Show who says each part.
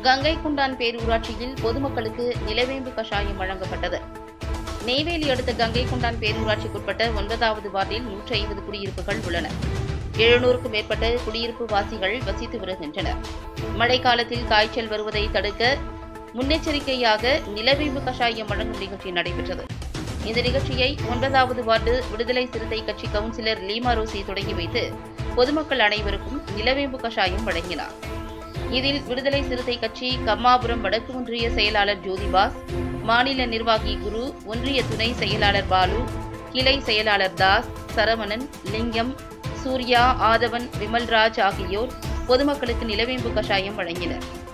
Speaker 1: கங்கை குண்டான் பேரூராட்சியில் பொதுமக்களுக்கு நிலவேம்பு கஷாயம் வழங்கப்பட்டது நெய்வேலி அடுத்த கங்கை குண்டான் பேரூராட்சிக்குட்பட்ட ஒன்பதாவது வார்டில் நூற்றி ஐம்பது குடியிருப்புகள் உள்ளன எழுநூறுக்கும் மேற்பட்ட குடியிருப்பு வாசிகள் வசித்து வருகின்றனர் மழைக்காலத்தில் காய்ச்சல் வருவதை தடுக்க முன்னெச்சரிக்கையாக நிலவேம்பு கஷாயம் வழங்கும் நிகழ்ச்சி நடைபெற்றது இந்த நிகழ்ச்சியை ஒன்பதாவது வார்டு விடுதலை சிறுத்தை கட்சி கவுன்சிலர் லீமா ரோசி தொடங்கி வைத்து பொதுமக்கள் அனைவருக்கும் நிலவேம்பு கஷாயம் வழங்கினார் இதில் விடுதலை சிறுத்தை கட்சி கம்மாபுரம் வடக்கு ஒன்றிய செயலாளர் ஜோதிபாஸ் மாநில நிர்வாகி குரு ஒன்றிய துணை செயலாளர் பாலு கிளை செயலாளர் தாஸ் சரவணன் லிங்கம் சூர்யா ஆதவன் விமல்ராஜ் ஆகியோர் பொதுமக்களுக்கு நிலவேம்பு கஷாயம் வழங்கினர்